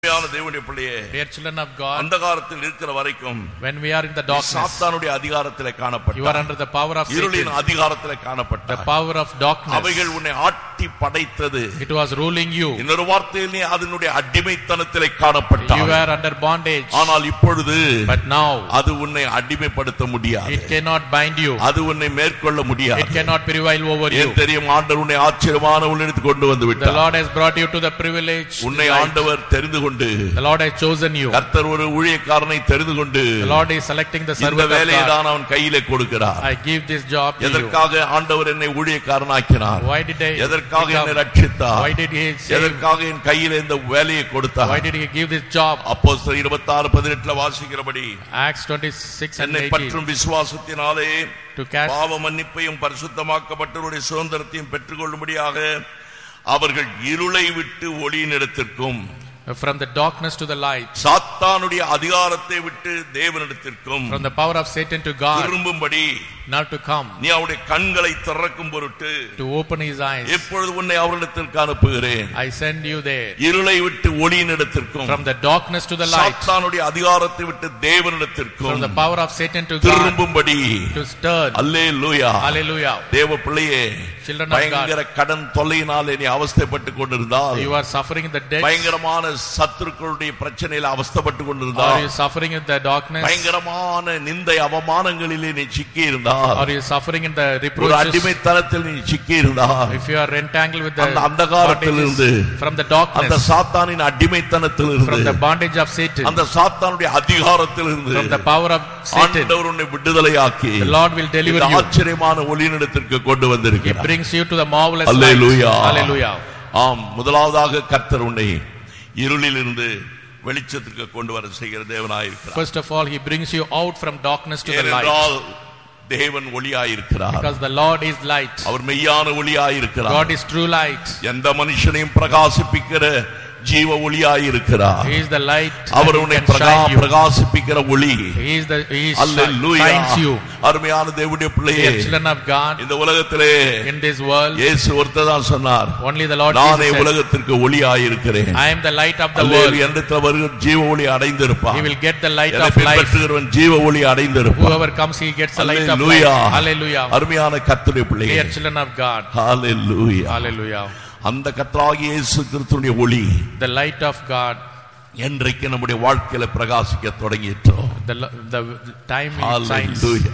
உண்மையான தேவனுடைய பிள்ளையே Dear children of God, அந்தகாரத்தில் இருக்கிற வரைக்கும் when we are in the நீ darkness, சாத்தானுடைய அதிகாரத்திலே you are காணப்பட்ட under the power of இருளின் Satan, அதிகாரத்திலே காணப்பட்ட the power of darkness. அவைகள் உன்னை ஆட்டி படைத்தது It was ruling you. இன்னொரு வார்த்தையில் நீ அதனுடைய அடிமைத்தனத்திலே You காணப்பட்டாய் were under bondage. ஆனால் இப்பொழுது But now, அது உன்னை அடிமைப்படுத்த முடியாது it cannot bind you. அது உன்னை மேற்கொள்ள It முடியாது cannot prevail over you. ஏன் தெரியும் ஆண்டவர் உன்னை ஆச்சரியமான உள்ளிடத்து கொண்டு வந்து The விட்டார் Lord has brought you to the privilege. உன்னை light. ஆண்டவர் தெரிந்து கொண்டு The Lord has chosen you. கர்த்தர் ஒரு ஊழியக்காரனை தெரிந்து கொண்டு The Lord is selecting the இந்த servant of வேலையை God. தான் அவன் கையிலே கொடுக்கிறார் I give this job to you. எதற்காக ஆண்டவர் என்னை ஊழியக்காரனாக்கினார் Why did I எதற்காக pick என்னை up? ரட்சித்தார் Why did he save? எதற்காக என் கையில இந்த வேலையை கொடுத்தார் Why did he give this job? அப்போ இருபத்தி ஆறு பதினெட்டுல வாசிக்கிறபடி Acts 26 and என்னை 18 பற்றும் விசுவாசத்தினாலே to cast பாவ மன்னிப்பையும் பரிசுத்தமாக்கப்பட்டவருடைய சுதந்திரத்தையும் பெற்றுக்கொள்ளும்படியாக அவர்கள் இருளை விட்டு ஒளியினிடத்திற்கும் from the darkness to the light, சாத்தானுடைய அதிகாரத்தை விட்டு தேவனிடத்திற்கும் from the power of Satan to God, திரும்பும்படி now to come, நீ அவருடைய கண்களை திறக்கும் பொருட்டு to open his eyes. எப்பொழுது உன்னை அவரிடத்திற்கு அனுப்புகிறேன் I send you there. இருளை விட்டு ஒளியினிடத்திற்கும் From the darkness to the light, சாத்தானுடைய அதிகாரத்தை விட்டு தேவனிடத்திற்கும் from the power of Satan to God, திரும்பும்படி to stir. அல்லே லூயா Hallelujah. தேவ பிள்ளையே Children of God, பயங்கர கடன் தொல்லையினாலே நீ அவஸ்தைப்பட்டு கொண்டிருந்தால் you are suffering in the debts, பயங்கரமான சத்துருக்களுடைய பிரச்சனையில அவஸ்தைப்பட்டு or கொண்டிருந்தால் you suffering in the darkness, பயங்கரமான நிந்தை அவமானங்களிலே நீ சிக்கி இருந்தால் or you suffering in the ஒரு reproaches, அடிமைத்தனத்தில் நீ சிக்கி இருந்தால் if you are entangled with the அந்த அந்தகாரத்திலிருந்து, bondages from the அந்த darkness, சாத்தானின் அடிமைத்தனத்தில் from the இருந்து bondage of Satan, அந்த சாத்தானுடைய அதிகாரத்தில் இருந்து from the power of Satan, ஆண்டவர் உன்னை விடுதலையாக்கி the Lord will deliver இந்த you. ஆச்சரியமான ஒளியினிடத்திற்கு கொண்டு He வந்திருக்கிறார் brings you to the marvelous light. Hallelujah. Hallelujah. ஆம் முதலாவதாக கர்த்தர் உன்னை இருளிலிருந்து வெளிச்சத்திற்கு கொண்டு வர செய்கிற தேவனாயிருக்கிறார் First of all, He brings you out from darkness to the light. ஏனென்றால் தேவன் ஒளியாயிருக்கிறார் Because the Lord is light. அவர் மெய்யான ஒளியாயிருக்கிறார் God is true light. எந்த மனுஷனையும் பிரகாசிப்பிக்கிற ஜீவ ஒளியாயிருக்கிறார் He is the light our that உன்னை can பிரகா shine you. பிரகாசிப்பிக்கிற ஒளி He is the He is hallelujah shines you. அருமையான தேவனுடைய பிள்ளையே Dear children of God, இந்த உலகத்திலே in this world, இயேசு ஒருத்தர் தான் சொன்னார் only the Lord நானே Jesus said, உலகத்திற்கு ஒளியாயிருக்கிறேன் I am the light of the hallelujah. world. என்னிடத்தில் வருகிற ஜீவ ஒளி அடைந்திருப்பான் He will get the light என்னை of life. பின்பற்றுகிறவன் ஜீவ ஒளி அடைந்திருப்பான் Whoever comes, he gets the light of Hallelujah. life. Hallelujah. அருமையான கர்த்தருடைய பிள்ளையே Dear children of God, hallelujah Hallelujah. அந்த கர்த்தராகிய இயேசு கிறிஸ்துவினுடைய ஒளி The light of God, என்றைக்கு நம்முடைய வாழ்க்கையில பிரகாசிக்க தொடங்கிட்டோ the, the, the time it shines. Hallelujah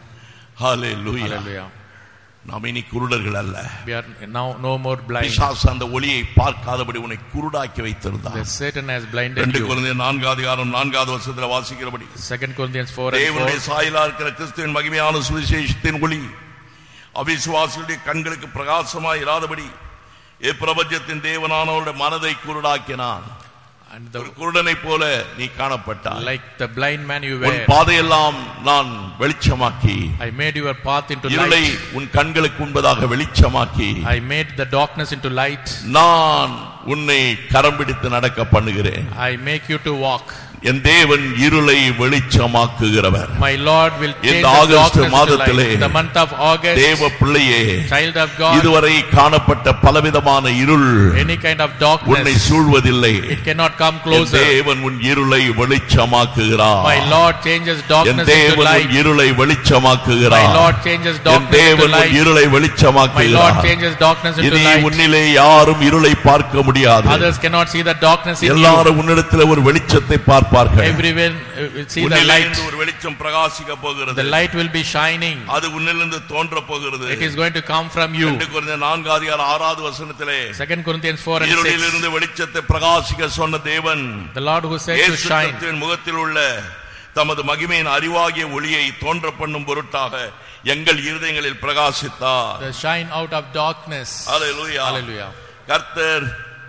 hallelujah Hallelujah. நாம் இனி குருடர்கள் அல்ல We are now no more blind. பிசாசு அந்த ஒளியை பார்க்காதபடி உன்னை குருடாக்கி வைத்திருந்தான் The Satan has blinded ரெண்டு you. குழந்தை நான்காவது அதிகாரம் நான்காவது வருஷத்துல வாசிக்கிறபடி Second Corinthians 4 and தேவனுடைய 4. சாயலா இருக்கிற கிறிஸ்துவின் மகிமையான சுவிசேஷத்தின் ஒளி அவிசுவாசிகளுடைய கண்களுக்கு பிரகாசமா இராதபடி இப்பிரபஞ்சத்தின் தேவனானவருடைய மனதை குருடாக்கினான் And the, ஒரு குருடனை போல நீ காணப்பட்டாய் like the blind man you உன் were, பாதையெல்லாம் நான் வெளிச்சமாக்கி I made your path into இருளை light. உன் கண்களுக்கு முன்பதாக வெளிச்சமாக்கி I made the darkness into light. நான் உன்னை கரம் பிடித்து நடக்க பண்ணுகிறேன் I make you to walk. என் தேவன் இருளை வெளிச்சமாக்குகிறவர் My Lord will change இந்த the ஆகஸ்ட் darkness into மாதத்திலே light. The month of August, தேவ பிள்ளையே child of God, இதுவரை காணப்பட்ட பலவிதமான இருள் any kind of உன்னை darkness, சூழ்வதில்லை it cannot come N closer. தேவன் உன் இருளை வெளிச்சமாக்குகிறார் My Lord changes N darkness into தேவன் உன் light. இருளை My வெளிச்சமாக்குகிறார் Lord changes N darkness into தேவன் உன் light. இருளை My Lord வெளிச்சமாக்குகிறார் changes darkness into இனி light. உன்னிலே யாரும் இருளை பார்க்க முடியாது Others cannot see the darkness in you. எல்லாரும் உன்னிடத்தில் ஒரு வெளிச்சத்தை பார்ப்பார்கள் Everyone uh, will see the உன்னிலே light. இருந்து ஒரு வெளிச்சம் பிரகாசிக்க போகிறது The light will be shining. அது உன்னிலிருந்து தோன்ற போகிறது It is going to come from you. ரெண்டு குழந்தை நான்கு அதிகாரம் ஆறாவது வசனத்திலே Second Corinthians 4 and 6. இருளிலிருந்து வெளிச்சத்தை பிரகாசிக்க சொன்ன தேவன் The Lord who said to இயேசு shine. கிறிஸ்துவின் முகத்தில் உள்ள தமது மகிமையின் அறிவாகிய ஒளியை தோன்ற பண்ணும் பொருட்டாக எங்கள் இருதயங்களில் பிரகாசித்தார் The shine out of darkness. Hallelujah. Hallelujah. கர்த்தர்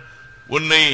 உன்னை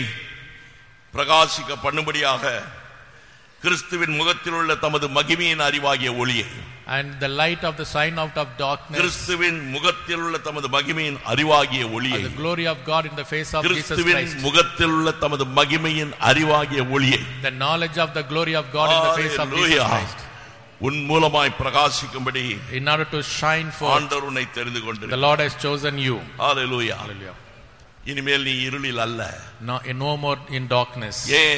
பிரகாசிக்க பண்ணும்படியாக கிறிஸ்துவின் முகத்தில் உள்ள தமது மகிமையின் அறிவாகிய ஒளியை And the light of the shine out of darkness. கிறிஸ்துவின் முகத்தில் உள்ள தமது மகிமையின் அறிவாகிய ஒளியை And the glory of God in the face of Jesus கிறிஸ்துவின் Christ. முகத்தில் உள்ள தமது மகிமையின் அறிவாகிய ஒளியை The knowledge of the glory of God in the face of Jesus Hallelujah. Christ. உன் மூலமாய் பிரகாசிக்கும்படி In order to shine forth, ஆண்டவர் உன்னை தெரிந்து the கொண்டிருக்கிறார் Lord has chosen you. Hallelujah Hallelujah. இனிமேல் நீ இருளில் அல்ல No, no more in darkness. ஏன்